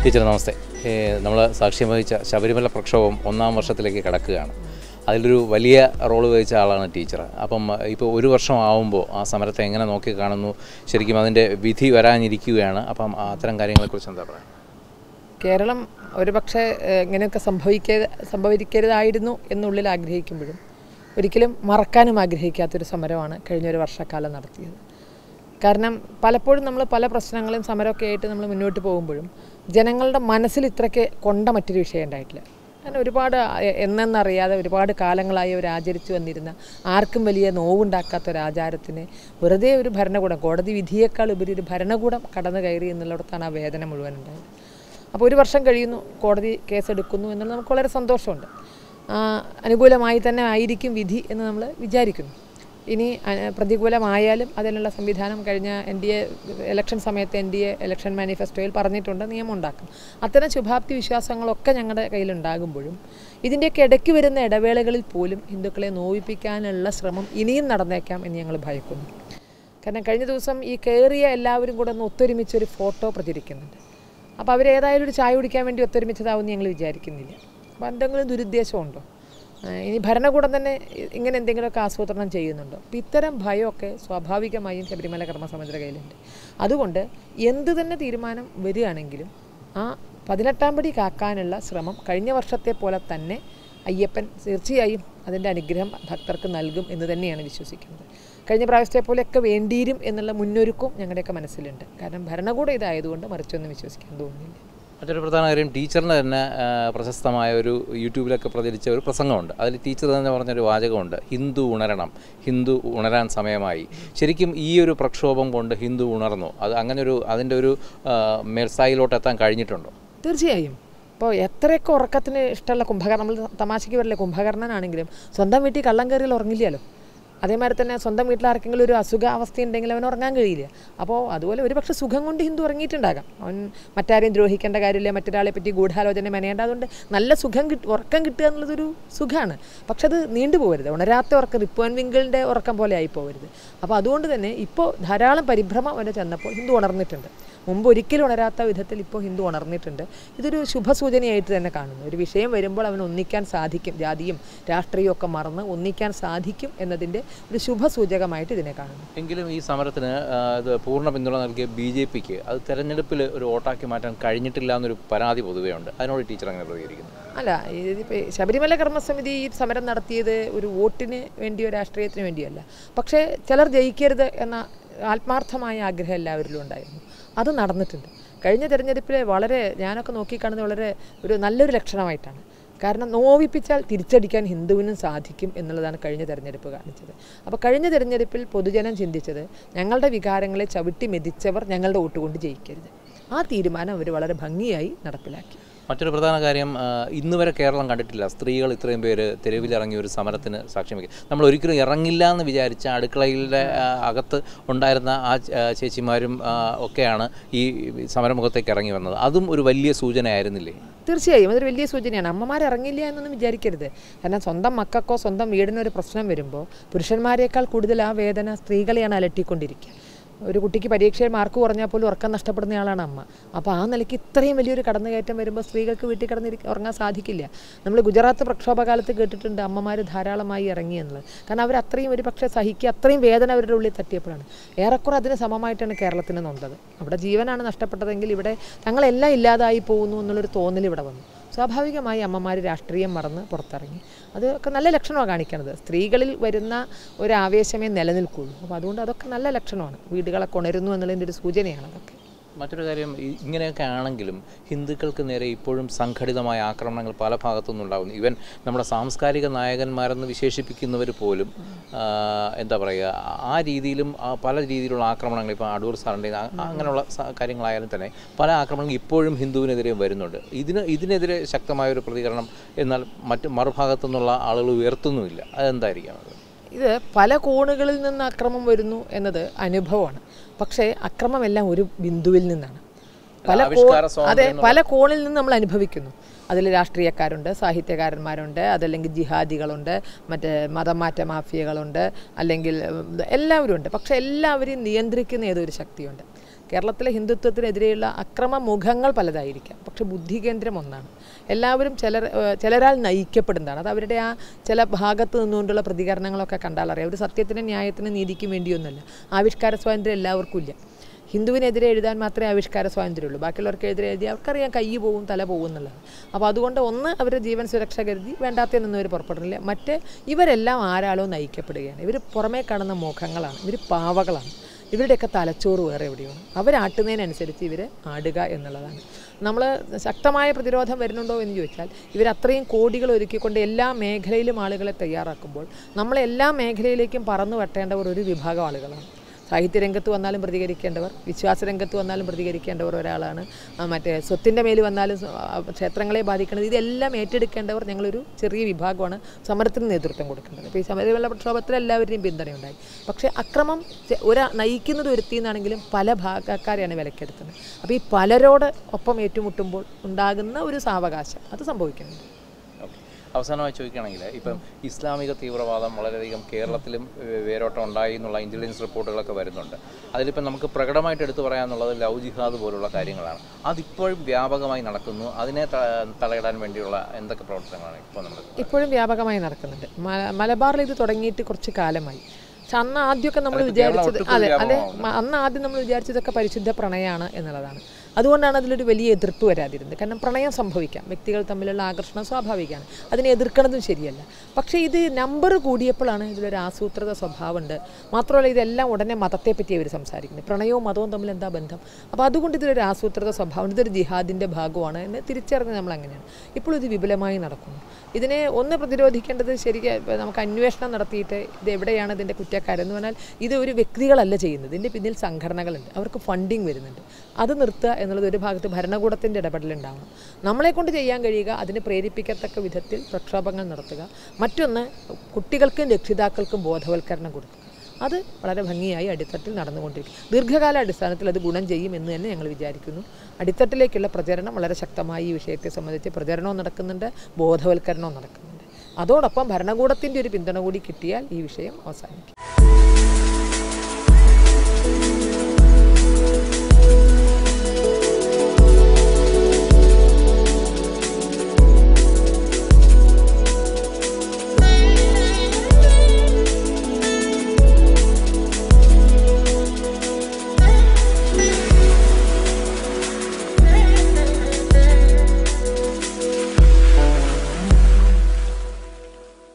teacher നമസ്തേ നമ്മൾ സാക്ഷ്യം വഹിച്ച ശബരിമല പ്രക്ഷോഭം ഒന്നാം വർഷത്തിലേക്ക് കിടക്കുകയാണ് അതിലൊരു വലിയ റോള് വഹിച്ച ആളാണ് ടീച്ചർ അപ്പം ഇപ്പോൾ ഒരു വർഷം ആവുമ്പോൾ ആ സമരത്തെ എങ്ങനെ നോക്കി കാണുന്നു ശരിക്കും അതിൻ്റെ വിധി വരാനിരിക്കുകയാണ് അപ്പം അത്തരം കാര്യങ്ങളെക്കുറിച്ച് എന്താ പറയുക കേരളം ഒരുപക്ഷെ ഏഹ്, ഇങ്ങനെയൊക്കെ സംഭവിക്ക സംഭവിക്കരുതായിരുന്നു എന്നുള്ളിൽ ആഗ്രഹിക്കുമ്പോഴും ഒരിക്കലും മറക്കാനും ആഗ്രഹിക്കാത്തൊരു സമരമാണ് കഴിഞ്ഞൊരു വർഷക്കാലം നടത്തിയത് കാരണം പലപ്പോഴും നമ്മൾ പല പ്രശ്നങ്ങളും സമരമൊക്കെ ആയിട്ട് നമ്മൾ മുന്നോട്ട് പോകുമ്പോഴും ജനങ്ങളുടെ മനസ്സിൽ ഇത്രയ്ക്ക് കൊണ്ട മറ്റൊരു വിഷയം ഉണ്ടായിട്ടില്ല കാരണം ഒരുപാട് എ- എന്നെന്നറിയാതെ ഒരുപാട് കാലങ്ങളായി അവർ ആചരിച്ചു വന്നിരുന്ന ആർക്കും വലിയ നോവുണ്ടാക്കാത്ത ഒരു ആചാരത്തിന് വെറുതെ ഒരു ഭരണകൂടം കോടതി വിധിയേക്കാൾ ഉപരി ഒരു ഭരണകൂടം കടന്നു കയറി എന്നുള്ളിടത്താണ് ആ വേദന മുഴുവൻ ഉണ്ടായത് അപ്പോൾ ഒരു വർഷം കഴിയുന്നു കോടതി കേസെടുക്കുന്നു എന്നുള്ളത് നമുക്ക് വളരെ സന്തോഷമുണ്ട് ആ, അനുകൂലമായി തന്നെ ആയിരിക്കും വിധി എന്ന് നമ്മൾ വിചാരിക്കുന്നു ഇനി അ- പ്രതികൂലമായാലും അതിനുള്ള സംവിധാനം കഴിഞ്ഞ എൻ ഡി എ ഇലക്ഷൻ സമയത്ത് എൻ ഡി എ ഇലക്ഷൻ മാനിഫെസ്റ്റോയിൽ പറഞ്ഞിട്ടുണ്ട് നിയമം ഉണ്ടാക്കും അത്തരം ശുഭാപ്തി വിശ്വാസങ്ങളൊക്കെ ഞങ്ങളുടെ കയ്യിലുണ്ടാകുമ്പോഴും ഇതിൻ്റെയൊക്കെ ഇടയ്ക്ക് വരുന്ന ഇടവേളകളിൽ പോലും ഹിന്ദുക്കളെ നോവിപ്പിക്കാനുള്ള ശ്രമം ഇനിയും നടന്നേക്കാം എന്ന് ഞങ്ങൾ ഭയക്കുന്നു കാരണം കഴിഞ്ഞ ദിവസം ഈ കയറിയ എല്ലാവരും കൂടെ ഒന്ന് ഒത്തൊരുമിച്ചൊരു ഫോട്ടോ പ്രചരിക്കുന്നുണ്ട് അപ്പോൾ അവരേതായാലും ഒരു ചായ കുടിക്കാൻ വേണ്ടി ഒത്തൊരുമിച്ചതാവുമെന്ന് ഞങ്ങൾ വിചാരിക്കുന്നില്ല അപ്പോൾ എന്തെങ്കിലും ദുരുദ്ദേശമുണ്ടോ ആ, ഇനി ഭരണകൂടം തന്നെ ഇ- ഇങ്ങനെ എന്തെങ്കിലുമൊക്കെ ആസൂത്രണം ചെയ്യുന്നുണ്ടോ അപ്പോൾ ഇത്തരം ഭയമൊക്കെ സ്വാഭാവികമായും ശബരിമല കർമ്മസമിതിയുടെ കയ്യിലുണ്ട് അതുകൊണ്ട് എന്ത് തന്നെ തീരുമാനം വരികയാണെങ്കിലും ആ പതിനെട്ടാം പടി കാക്കാനുള്ള ശ്രമം കഴിഞ്ഞ വർഷത്തെ പോലെ തന്നെ അയ്യപ്പൻ തീർച്ചയായും അതിൻ്റെ അനുഗ്രഹം ഭക്തർക്ക് നൽകും എന്ന് തന്നെയാണ് വിശ്വസിക്കുന്നത് കഴിഞ്ഞ പ്രാവശ്യത്തെ പോലെയൊക്കെ വേണ്ടിയിരും എന്നുള്ള മുന്നൊരുക്കവും ഞങ്ങളുടെയൊക്കെ മനസ്സിലുണ്ട് കാരണം ഭരണകൂടം ഇതായതുകൊണ്ട് മറിച്ചൊന്നും വിശ്വസിക്കാൻ തോന്നുന്നില്ല മറ്റൊരു പ്രധാന കാര്യം ടീച്ചറിന് തന്നെ ആ, പ്രശസ്തമായ ഒരു യൂട്യൂബിലൊക്കെ പ്രചരിച്ച ഒരു പ്രസംഗമുണ്ട് അതിൽ ടീച്ചർ തന്നെ പറഞ്ഞൊരു വാചകമുണ്ട് ഹിന്ദു ഉണരണം ഹിന്ദു ഉണരാൻ സമയമായി ശരിക്കും ഈ ഒരു പ്രക്ഷോഭം കൊണ്ട് ഹിന്ദു ഉണർന്നു അത് അങ്ങനെ ഒരു അതിൻ്റെ ഒരു ആ, മേൽസ്ഥായിലോട്ട് എത്താൻ കഴിഞ്ഞിട്ടുണ്ടോ തീർച്ചയായും ഇപ്പോൾ എത്രയൊക്കെ ഉറക്കത്തിന് ഇഷ്ടമുള്ള കുംഭകർണൻ നമ്മൾ തമാശയ്ക്ക് വരില്ലേ കുംഭകർണനാണെങ്കിലും സ്വന്തം വീട്ടിൽ കള്ളം കയറിയാൽ ഉറങ്ങില്ലല്ലോ അതേമാതിരി തന്നെ സ്വന്തം വീട്ടിൽ ആർക്കെങ്കിലും ഒരു അസുഖാവസ്ഥ ഉണ്ടെങ്കിൽ അവൻ ഉറങ്ങാൻ കഴിയില്ല അപ്പോൾ അതുപോലെ ഒരു പക്ഷേ സുഖം കൊണ്ട് ഹിന്ദു ഉറങ്ങിയിട്ടുണ്ടാകാം അവൻ മറ്റാരെയും ദ്രോഹിക്കേണ്ട കാര്യമില്ല മറ്റൊരാളെ പറ്റി ഗൂഢാലോചന മെനയേണ്ട അതുകൊണ്ട് നല്ല സുഖം കിട്ടി ഉറക്കം കിട്ടുക എന്നുള്ളതൊരു സുഖമാണ് പക്ഷെ അത് നീണ്ടുപോകരുത് ഉണരാത്ത ഉറക്കം റിപ്പോൻ വിങ്കിളിൻ്റെ ഉറക്കം പോലെ ആയി പോകരുത് അപ്പോൾ അതുകൊണ്ട് തന്നെ ഇപ്പോൾ ധാരാളം പരിഭ്രമം അവരെ ചെന്നപ്പോൾ ഹിന്ദു ഉണർന്നിട്ടുണ്ട് മുമ്പ് ഒരിക്കലും ഉണരാത്ത വിധത്തിൽ ഇപ്പോൾ ഹിന്ദു ഉണർന്നിട്ടുണ്ട് ഇതൊരു ശുഭസൂചനയായിട്ട് തന്നെ കാണുന്നു ഒരു വിഷയം വരുമ്പോൾ അവന് ഒന്നിക്കാൻ സാധിക്കും ജാതിയും രാഷ്ട്രീയവും ഒക്കെ മറന്ന് ഒന്നിക്കാൻ സാധിക്കും എന്നതിൻ്റെ ഒരു ശുഭസൂചകമായിട്ട് ഇതിനെ കാണുന്നു എങ്കിലും ഈ സമരത്തിന് ആ, ഇത് പൂർണ്ണ പിന്തുണ നൽകിയ ബി ജെ പിക്ക് അത് തെരഞ്ഞെടുപ്പിൽ ഒരു വോട്ടാക്കി മാറ്റാൻ കഴിഞ്ഞിട്ടില്ല എന്നൊരു പരാതി പൊതുവേ ഉണ്ട് അതിനോട് ടീച്ചർ അങ്ങനെ പ്രതികരിക്കുന്നു അല്ല ഇതിപ്പോൾ ശബരിമല കർമ്മസമിതി ഈ സമരം നടത്തിയത് ഒരു വോട്ടിന് വേണ്ടിയോ രാഷ്ട്രീയത്തിന് വേണ്ടിയല്ല പക്ഷേ ചിലർ ജയിക്കരുത് എന്ന ആത്മാർത്ഥമായ ആഗ്രഹം എല്ലാവരിലും ഉണ്ടായിരുന്നു അത് നടന്നിട്ടുണ്ട് കഴിഞ്ഞ തെരഞ്ഞെടുപ്പിൽ വളരെ ഞാനൊക്കെ നോക്കിക്കാണുന്നത് വളരെ ഒരു നല്ലൊരു ലക്ഷണമായിട്ടാണ് കാരണം നോവിപ്പിച്ചാൽ തിരിച്ചടിക്കാൻ ഹിന്ദുവിനും സാധിക്കും എന്നുള്ളതാണ് കഴിഞ്ഞ തെരഞ്ഞെടുപ്പ് കാണിച്ചത് അപ്പോൾ കഴിഞ്ഞ തെരഞ്ഞെടുപ്പിൽ പൊതുജനം ചിന്തിച്ചത് ഞങ്ങളുടെ വികാരങ്ങളെ ചവിട്ടി മെതിച്ചവർ ഞങ്ങളുടെ വോട്ട് കൊണ്ട് ജയിക്കരുത് ആ തീരുമാനം അവർ വളരെ ഭംഗിയായി നടപ്പിലാക്കി മറ്റൊരു പ്രധാന കാര്യം ആ, ഇന്ന് വരെ കേരളം കണ്ടിട്ടില്ല സ്ത്രീകൾ ഇത്രയും പേര് തെരുവിലിറങ്ങി ഒരു സമരത്തിന് സാക്ഷ്യം വയ്ക്കുക നമ്മൾ ഒരിക്കലും ഇറങ്ങില്ല എന്ന് വിചാരിച്ച അടുക്കളയിലെ ആ, അകത്ത് ഉണ്ടായിരുന്ന ആ ച- ആ ചേച്ചിമാരും ആ, ഒക്കെയാണ് ഈ സമരമുഖത്തേക്ക് ഇറങ്ങി വന്നത് അതും ഒരു വലിയ സൂചനയായിരുന്നില്ലേ തീർച്ചയായും അതൊരു വലിയ സൂചനയാണ് അമ്മമാർ ഇറങ്ങില്ല എന്നൊന്നും വിചാരിക്കരുത് കാരണം സ്വന്തം മക്കൾക്കോ സ്വന്തം വീടിനോ ഒരു പ്രശ്നം വരുമ്പോൾ പുരുഷന്മാരെക്കാൾ കൂടുതൽ ആ വേദന സ്ത്രീകളെയാണ് അലട്ടിക്കൊണ്ടിരിക്കുക ഒരു കുട്ടിക്ക് പരീക്ഷയിൽ മാർക്ക് കുറഞ്ഞാൽ പോലും ഉറക്കം നഷ്ടപ്പെടുന്നയാളാണ് അമ്മ അപ്പോൾ ആ നിലയ്ക്ക് ഇത്രയും വലിയൊരു കടന്നുകയറ്റം വരുമ്പോൾ സ്ത്രീകൾക്ക് വീട്ടിൽ കിടന്നിരി ഉറങ്ങാൻ സാധിക്കില്ല നമ്മൾ ഗുജറാത്ത് പ്രക്ഷോഭകാലത്ത് കേട്ടിട്ടുണ്ട് അമ്മമാർ ധാരാളമായി ഇറങ്ങി എന്നുള്ളത് കാരണം അവർ അത്രയും ഒരു പക്ഷേ സഹിക്കുക അത്രയും വേദന അവരുടെ ഉള്ളിൽ തട്ടിയപ്പോഴാണ് ഏറെക്കുറെ അതിന് സമമായിട്ടാണ് കേരളത്തിന് നൊന്തത് അവിടെ ജീവനാണ് നഷ്ടപ്പെട്ടതെങ്കിൽ ഇവിടെ തങ്ങളെല്ലാം ഇല്ലാതായി പോകുന്നു എന്നുള്ളൊരു തോന്നൽ ഇവിടെ വന്നു സ്വാഭാവികമായി അമ്മമാർ രാഷ്ട്രീയം മറന്ന് പുറത്തിറങ്ങി അതൊക്കെ നല്ല ലക്ഷണമാണ് കാണിക്കുന്നത് സ്ത്രീകളിൽ വരുന്ന ഒരു ആവേശമേ നിലനിൽക്കുള്ളൂ അപ്പോൾ അതുകൊണ്ട് അതൊക്കെ നല്ല ലക്ഷണമാണ് വീടുകളൊക്കെ ഉണരുന്നു എന്നുള്ളതിൻ്റെ ഒരു സൂചനയാണ് അതൊക്കെ മറ്റൊരു കാര്യം ഈ- ഇങ്ങനെയൊക്കെ ആണെങ്കിലും ഹിന്ദുക്കൾക്ക് നേരെ ഇപ്പോഴും സംഘടിതമായ ആക്രമണങ്ങൾ പല ഭാഗത്തുനിന്നും ഉണ്ടാകുന്നു ഇവൻ നമ്മുടെ സാംസ്കാരിക നായകന്മാരെന്ന് വിശേഷിപ്പിക്കുന്നവർ പോലും ആ, എന്താ പറയുക ആ രീതിയിലും ആ പല രീതിയിലുള്ള ആക്രമണങ്ങൾ ഇപ്പോൾ അടൂർ സാറിൻ്റെ ആ- അങ്ങനെയുള്ള സ- കാര്യങ്ങളായാലും തന്നെ പല ആക്രമണങ്ങൾ ഇപ്പോഴും ഹിന്ദുവിനെതിരെ വരുന്നുണ്ട് ഇതിന് ഇതിനെതിരെ ശക്തമായ ഒരു പ്രതികരണം എന്നാൽ മറ്റ് മറുഭാഗത്തു നിന്നുള്ള ആളുകൾ ഉയർത്തുന്നുമില്ല അതെന്തായിരിക്കാം അത് ഇത് പല കോണുകളിൽ നിന്ന് അക്രമം വരുന്നു എന്നത് അനുഭവമാണ് പക്ഷേ അക്രമമെല്ലാം ഒരു ബിന്ദുവിൽ നിന്നാണ് പല കോ- ആവിഷ്കാര അതെ സ്വാതന്ത്ര്യം പല കോണിൽ നിന്ന് നമ്മൾ അനുഭവിക്കുന്നു അതിൽ രാഷ്ട്രീയക്കാരുണ്ട് സാഹിത്യകാരന്മാരുണ്ട് അതല്ലെങ്കിൽ ജിഹാദികളുണ്ട് മറ്റേ മതമാറ്റ മാഫിയകളുണ്ട് അല്ലെങ്കിൽ ഉം, എല്ലാവരും ഉണ്ട് പക്ഷേ എല്ലാവരെയും നിയന്ത്രിക്കുന്ന ഏതൊരു ശക്തിയുണ്ട് കേരളത്തിലെ ഹിന്ദുത്വത്തിനെതിരെയുള്ള അക്രമ മുഖങ്ങൾ പലതായിരിക്കാം പക്ഷെ ബുദ്ധികേന്ദ്രം ഒന്നാണ് എല്ലാവരും ചിലർ ഏഹ് ചിലരാൽ നയിക്കപ്പെടുന്നതാണ് അത് അവരുടെ ആ ചില ഭാഗത്ത് നിന്നുകൊണ്ടുള്ള പ്രതികരണങ്ങളൊക്കെ കണ്ടാൽ അറിയാം ഒരു സത്യത്തിനും ന്യായത്തിനും നീതിക്കും വേണ്ടിയൊന്നുമല്ല ആവിഷ്കാര സ്വാതന്ത്ര്യം എല്ലാവർക്കും ഇല്ല ഹിന്ദുവിനെതിരെ എഴുതാൻ മാത്രമേ ആവിഷ്കാര സ്വാതന്ത്ര്യമുള്ളൂ ബാക്കിയുള്ളവർക്ക് എതിരെ എഴുതി അവർക്കറിയാം കൈ പോവും തല പോകും എന്നുള്ളത് അപ്പോൾ അതുകൊണ്ട് ഒന്ന് അവരുടെ ജീവൻ സുരക്ഷ കരുതി വേണ്ടാത്ത നിന്നവർ പുറപ്പെടുന്നില്ല മറ്റ് ഇവരെല്ലാം ആരാളോ നയിക്കപ്പെടുകയാണ് ഇവർ പുറമേ കാണുന്ന മുഖങ്ങളാണ് ഇവർ പാവകളാണ് ഇവരുടെയൊക്കെ തലച്ചോറ് വേറെ എവിടെയാണ് അവരാട്ടുന്നതിനനുസരിച്ച് ഇവർ ആടുക എന്നുള്ളതാണ് നമ്മൾ ശക്തമായ പ്രതിരോധം വരുന്നുണ്ടോ എന്ന് ചോദിച്ചാൽ ഇവർ അത്രയും കോടികൾ ഒരുക്കിക്കൊണ്ട് എല്ലാ മേഖലയിലും ആളുകളെ തയ്യാറാക്കുമ്പോൾ നമ്മൾ എല്ലാ മേഖലയിലേക്കും പറന്നു വെട്ടേണ്ടവർ ഒരു വിഭാഗം ആളുകളാണ് സാഹിത്യരംഗത്ത് വന്നാലും പ്രതികരിക്കേണ്ടവർ വിശ്വാസരംഗത്ത് വന്നാലും പ്രതികരിക്കേണ്ടവർ ഒരാളാണ് ആ, മറ്റേ സ്വത്തിൻ്റെ മേൽ വന്നാലും സ്വ- ആ, ക്ഷേത്രങ്ങളെ ബാധിക്കുന്നത് ഇതെല്ലാം ഏറ്റെടുക്കേണ്ടവർ ഞങ്ങളൊരു ചെറിയ വിഭാഗമാണ് സമരത്തിന് നേതൃത്വം കൊടുക്കേണ്ടത് അപ്പോൾ ഈ സമരവെള്ള പ്രക്ഷോഭത്തിൽ എല്ലാവരുടെയും പിന്തുണയുണ്ടായി പക്ഷേ അക്രമം ചെ- ഒരാ നയിക്കുന്നത് ഒരുത്തിന്നാണെങ്കിലും പല ഭാഗക്കാരെയാണ് വിലക്കെടുത്തുന്നത് അപ്പോൾ ഈ പലരോട് ഒപ്പം ഏറ്റുമുട്ടുമ്പോൾ ഉണ്ടാകുന്ന ഒരു സാവകാശം അത് സംഭവിക്കുന്നുണ്ട് ഓക്കെ അവസാനമായി ചോദിക്കുകയാണെങ്കിൽ ഇപ്പം ഇസ്ലാമിക തീവ്രവാദം വളരെയധികം കേരളത്തിലും ഏഹ്, വേരോട്ടം ഉണ്ടായി എന്നുള്ള ഇൻ്റലിജൻസ് റിപ്പോർട്ടുകളൊക്കെ വരുന്നുണ്ട് അതിലിപ്പം നമുക്ക് പ്രകടമായിട്ട് എടുത്തു പറയാനുള്ളത് ലവ് ജിഹാദ് പോലുള്ള കാര്യങ്ങളാണ് അതിപ്പോഴും വ്യാപകമായി നടക്കുന്നു അതിനെ ത- തടയിടാൻ വേണ്ടിയുള്ള എന്തൊക്കെ പ്രവർത്തനങ്ങളാണ് ഇപ്പോൾ നമ്മൾ ഇപ്പോഴും വ്യാപകമായി നടക്കുന്നുണ്ട് മല- മലബാറിൽ ഇത് തുടങ്ങിയിട്ട് കുറച്ച് കാലമായി പക്ഷെ അന്ന് ആദ്യമൊക്കെ നമ്മൾ വിചാരിച്ചത് അതെ അതെ മ- അന്ന് ആദ്യം നമ്മൾ വിചാരിച്ചതൊക്കെ പരിശുദ്ധ പ്രണയമാണ് എന്നുള്ളതാണ് അതുകൊണ്ടാണ് അതിലൊരു വലിയ എതിർപ്പ് വരാതിരുന്നത് കാരണം പ്രണയം സംഭവിക്കാം വ്യക്തികൾ തമ്മിലുള്ള ആകർഷണം സ്വാഭാവികമാണ് അതിനെ എതിർക്കണതും ശരിയല്ല പക്ഷേ ഇത് നമ്പർ കൂടിയപ്പോഴാണ് ഇതിലൊരു ആസൂത്രിത സ്വഭാവമുണ്ട് മാത്രമല്ല ഇതെല്ലാം ഉടനെ മതത്തെ പറ്റി അവർ സംസാരിക്കുന്നത് പ്രണയവും മതവും തമ്മിൽ എന്താ ബന്ധം അപ്പോൾ അതുകൊണ്ട് ഇതിലൊരു ആസൂത്രിത സ്വഭാവം ഇതൊരു ജിഹാദിൻ്റെ ഭാഗമാണ് എന്ന് തിരിച്ചറിഞ്ഞ് നമ്മൾ അങ്ങനെയാണ് ഇപ്പോൾ ഇത് വിപുലമായി നടക്കുന്നു ഇതിനെ ഒന്ന് പ്രതിരോധിക്കേണ്ടത് ശരിക്കും ഇപ്പം നമുക്ക് അന്വേഷണം നടത്തിയിട്ട് ഇത് എവിടെയാണ് ഇതിൻ്റെ കുറ്റക്കാരെന്ന് പറഞ്ഞാൽ ഇത് ഒരു വ്യക്തികളല്ല ചെയ്യുന്നത് ഇതിൻ്റെ പിന്നിൽ സംഘടനകളുണ്ട് അവർക്ക് ഫണ്ടിങ് വരുന്നുണ്ട് അത് നിർത്തുക എന്നുള്ളത് ഒരു ഭാഗത്ത് ഭരണകൂടത്തിൻ്റെ ഇടപെടലുണ്ടാവണം നമ്മളെ കൊണ്ട് ചെയ്യാൻ കഴിയുക അതിനെ പ്രേരിപ്പിക്കത്തക്ക വിധത്തിൽ പ്രക്ഷോഭങ്ങൾ നടത്തുക മറ്റൊന്ന് കുട്ടികൾക്കും രക്ഷിതാക്കൾക്കും ബോധവൽക്കരണം കൊടുക്കുക അത് വളരെ ഭംഗിയായി അടിത്തട്ടിൽ നടന്നുകൊണ്ടിരിക്കും ദീർഘകാല അടിസ്ഥാനത്തിൽ അത് ഗുണം ചെയ്യും എന്ന് തന്നെ ഞങ്ങൾ വിചാരിക്കുന്നു അടിത്തട്ടിലേക്കുള്ള പ്രചരണം വളരെ ശക്തമായി ഈ വിഷയത്തെ സംബന്ധിച്ച് പ്രചരണവും നടക്കുന്നുണ്ട് ബോധവൽക്കരണവും നടക്കുന്നുണ്ട് അതോടൊപ്പം ഭരണകൂടത്തിൻ്റെ ഒരു പിന്തുണ കൂടി കിട്ടിയാൽ ഈ വിഷയം അവസാനിക്കും